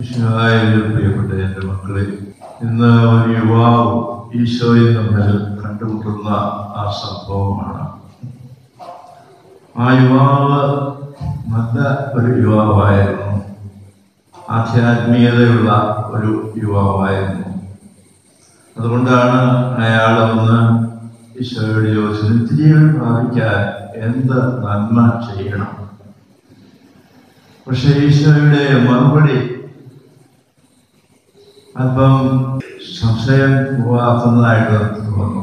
ഈശോയിൽ പ്രിയപ്പെട്ട എൻ്റെ മക്കളെ ഇന്ന് ഒരു യുവാവ് ഈശോയിൽ തമ്മിൽ കണ്ടുമുട്ടുന്ന ആ സംഭവമാണ് ആ യുവാവ് നല്ല ഒരു യുവാവായിരുന്നു ആധ്യാത്മീയതയുള്ള ഒരു യുവാവായിരുന്നു അതുകൊണ്ടാണ് അയാൾ ഒന്ന് ഈശോയോട് ചോദിച്ചത് നിത്യജീവൻ പ്രാപിക്കാൻ എന്ത് നന്മ ചെയ്യണം പക്ഷെ ഈശോയുടെ മറുപടി അല്പം സംശയം ഉവാക്കുന്നതായിട്ട് തോന്നുന്നു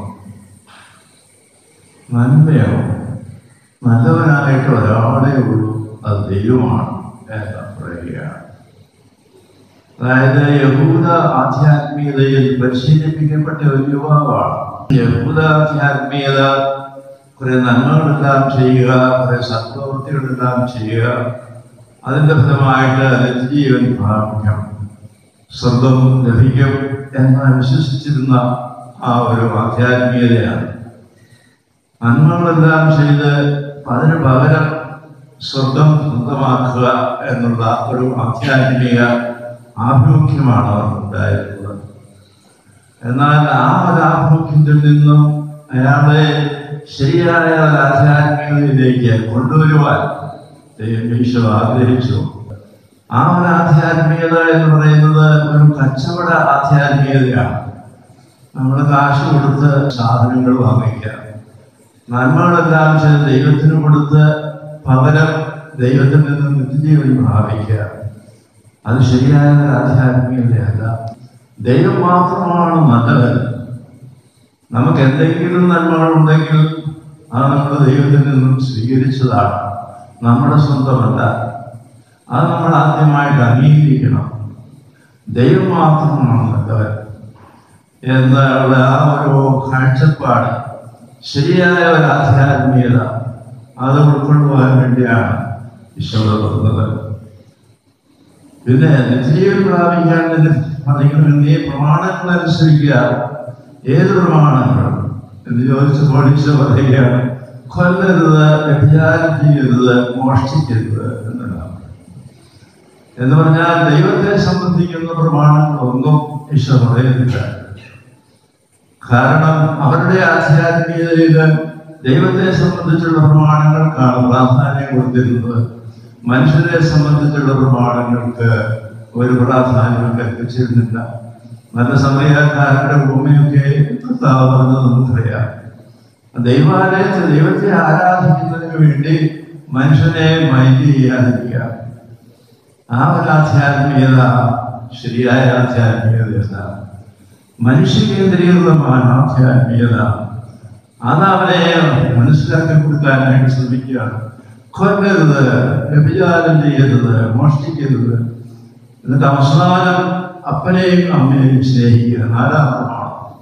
നന്മയോ നല്ലവനായിട്ട് ഒരാളെ ഉള്ളൂ അത് ദൈവമാണ് എന്ന് പറയുകയാണ് അതായത് യഹൂദ ആധ്യാത്മികതയിൽ പരിശീലിപ്പിക്കപ്പെട്ട ഒരു യുവാവാണ് യഹൂദ ആധ്യാത്മികത കുറെ നന്മകളെല്ലാം ചെയ്യുക കുറെ സത്പ്രവൃത്തികളെല്ലാം ചെയ്യുക അതിന്റെ ഫലമായിട്ട് നിത്യജീവൻ പ്രാപിക്കും സ്വർഗം ലഭിക്കും എന്ന് വിശ്വസിച്ചിരുന്ന ആ ഒരു ആധ്യാത്മികതയാണ് നന്മകളെല്ലാം ചെയ്ത് അതിന് പകരം സ്വർഗം സ്വന്തമാക്കുക എന്നുള്ള ഒരു ആധ്യാത്മിക ആഭിമുഖ്യമാണ് അവർക്കുണ്ടായിരുന്നത് എന്നാൽ ആ ഒരു ആഭിമുഖ്യത്തിൽ നിന്നും അയാളെ ശരിയായ ഒരു ആധ്യാത്മികതയിലേക്ക് കൊണ്ടുവരുവാൻ ദൈവം ഈശോ ആഗ്രഹിച്ചു ആ ഒരു ആധ്യാത്മികത എന്ന് പറയുന്നത് ഒരു കച്ചവട ആധ്യാത്മികതയാണ് നമ്മൾ കാശ് കൊടുത്ത് സാധനങ്ങൾ വാങ്ങിക്കാം നന്മകളെല്ലാം ചെയ്ത് ദൈവത്തിന് കൊടുത്ത് പകരം ദൈവത്തിൽ നിന്ന് നിത്യജീവൻ പ്രാപിക്കുക അത് ശരിയായ ഒരു ആധ്യാത്മികതയല്ല ദൈവം മാത്രമാണ് നല്ലവൻ നമുക്ക് എന്തെങ്കിലും നന്മകളുണ്ടെങ്കിൽ അത് നമ്മൾ ദൈവത്തിൽ നിന്നും സ്വീകരിച്ചതാണ് നമ്മുടെ സ്വന്തമല്ല അത് നമ്മൾ ആദ്യമായിട്ട് അംഗീകരിക്കണം ദൈവം മാത്രമാണ് നല്ലവൻ എന്നുള്ള ആ ഒരു കാഴ്ചപ്പാട് ശരിയായ ഒരു ആധ്യാത്മികത അത് ഉൾക്കൊള്ളുവാൻ വേണ്ടിയാണ് ഈശോ പറഞ്ഞത് പിന്നെ നിത്യജീവൻ പ്രാപിക്കാൻ തന്നെ പറയുന്നത് നീ പ്രമാണങ്ങൾ അനുസരിക്കുക ഏത് പ്രമാണങ്ങൾ എന്ന് ചോദിച്ചപ്പോൾ ഈശോ പറയുകയാണ് കൊല്ലരുത് വ്യഭിചാരം ചെയ്യരുത് മോഷ്ടിക്കരുത് എന്നതാണ് എന്ന് പറഞ്ഞാൽ ദൈവത്തെ സംബന്ധിക്കുന്ന പ്രമാണങ്ങളൊന്നും ഈശോ പറയുന്നില്ല കാരണം അവരുടെ ആധ്യാത്മികതയിൽ ദൈവത്തെ സംബന്ധിച്ചുള്ള പ്രമാണങ്ങൾക്കാണ് പ്രാധാന്യം കൊടുത്തിരുന്നത് മനുഷ്യരെ സംബന്ധിച്ചുള്ള പ്രമാണങ്ങൾക്ക് ഒരു പ്രാധാന്യം കൽപ്പിച്ചിരുന്നില്ല നല്ല സമയക്കാരുടെ ഭൂമിയൊക്കെ കർത്താവ് പറഞ്ഞത് നമുക്കറിയാം ദൈവാലയത്തിൽ ദൈവത്തെ ആരാധിക്കുന്നതിന് വേണ്ടി മനുഷ്യനെ മൈൻഡ് ചെയ്യാതിരിക്കുക ആ ഒരു ആധ്യാത്മികത ശരിയായ ആധ്യാത്മികതയല്ല മനുഷ്യ കേന്ദ്രീകൃതമായ ആധ്യാത്മികത അത് അവനെ മനസ്സിലാക്കി കൊടുക്കാനായിട്ട് ശ്രമിക്കുകയാണ് കൊല്ലരുത് വ്യഭിചാരം ചെയ്യരുത് മോഷ്ടിക്കരുത് എന്നിട്ട് അവസാനം അപ്പനെയും അമ്മയെയും സ്നേഹിക്കുക നാലാമതാണ്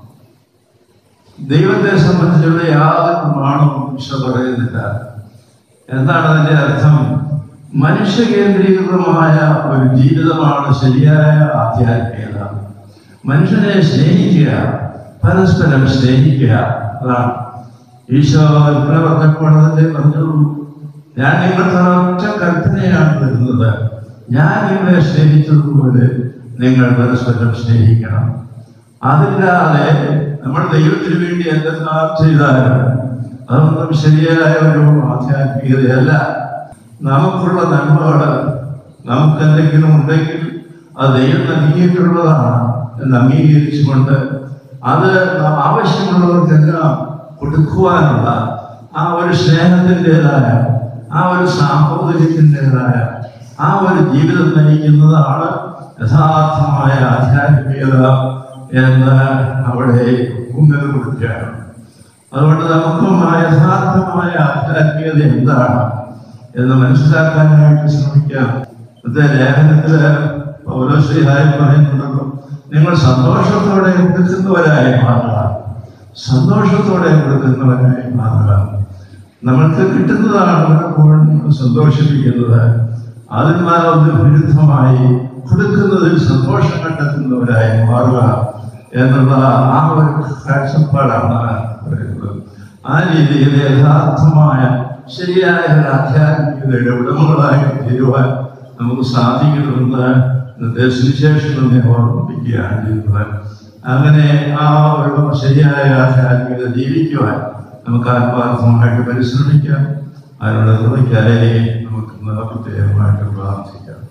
ദൈവത്തെ സംബന്ധിച്ചുള്ള യാതൊരു പ്രമാണവും ഈശോ പറയുന്നില്ല എന്താണ് അതിന്റെ അർത്ഥം മനുഷ്യ കേന്ദ്രീകൃതമായ ഒരു ജീവിതമാണ് ശരിയായ ആധ്യാത്മികത മനുഷ്യനെ സ്നേഹിക്കുക പരസ്പരം സ്നേഹിക്കുക അതാണ് ഈശോ കൽപ്പന പറഞ്ഞപ്പോൾ അതിന്റെ പറഞ്ഞുള്ളൂ ഞാൻ നിങ്ങൾക്ക് ഒറ്റ കൽപ്പനയാണ് തരുന്നത് ഞാൻ നിങ്ങളെ സ്നേഹിച്ചതുപോലെ നിങ്ങൾ പരസ്പരം സ്നേഹിക്കണം അതില്ലാതെ നമ്മൾ ദൈവത്തിന് വേണ്ടി എന്തെല്ലാം ചെയ്താലും അതൊന്നും ശരിയായ ഒരു ആധ്യാത്മികതയല്ല നമുക്കുള്ള നന്മകൾ നമുക്ക് എന്തെങ്കിലും ഉണ്ടെങ്കിൽ അത് ദൈവം നൽകിയിട്ടുള്ളതാണ് എന്ന് അംഗീകരിച്ചുകൊണ്ട് അത് നാം ആവശ്യമുള്ളവർക്കെല്ലാം കൊടുക്കുവാനുള്ള ആ ഒരു സ്നേഹത്തിൻ്റെതായ ആ ഒരു സാഹോദര്യത്തിൻ്റെതായ ആ ഒരു ജീവിതം നയിക്കുന്നതാണ് യഥാർത്ഥമായ ആധ്യാത്മികത എന്ന് അവിടെ ഊന്നൽ കൊടുക്കുകയാണ് അതുകൊണ്ട് നമുക്കും ആ യഥാർത്ഥമായ ആധ്യാത്മികത എന്താണ് എന്ന് മനസ്സിലാക്കാനായിട്ട് ശ്രമിക്കാം ഇന്നത്തെ ലേഖനത്തില് പൗരശ്രീഹായി പറയുന്നുണ്ടല്ലോ നിങ്ങൾ സന്തോഷത്തോടെ കൊടുക്കുന്നവരായി മാറുക സന്തോഷത്തോടെ കൊടുക്കുന്നവരായി മാറുക നമ്മൾക്ക് കിട്ടുന്നതാണ് പലപ്പോഴും നമ്മൾ സന്തോഷിപ്പിക്കുന്നത് അതിന്മാരൊന്ന് വിരുദ്ധമായി കൊടുക്കുന്നതിൽ സന്തോഷം കണ്ടെത്തുന്നവരായി മാറുക എന്നുള്ള ആ ഒരു കാഴ്ചപ്പാടാണ് പറയുന്നത് ആ രീതിയിൽ യഥാർത്ഥമായ ശരിയായ ഒരു ആധ്യാത്മികതയുടെ ഉടമകളായി തീരുവാൻ നമുക്ക് സാധിക്കണമെന്ന് ഇന്നത്തെ സുവിശേഷം തന്നെ ഓർമ്മിപ്പിക്കുകയാണ് ചെയ്യുന്നത് അങ്ങനെ ആ ഒരു ശരിയായ ആധ്യാത്മികത ജീവിക്കുവാൻ നമുക്ക് ആത്മാർത്ഥമായിട്ട് പരിശ്രമിക്കാം അതിനുള്ള കൃപയ്ക്കായി നമുക്ക് പ്രത്യേകമായിട്ട് പ്രാർത്ഥിക്കാം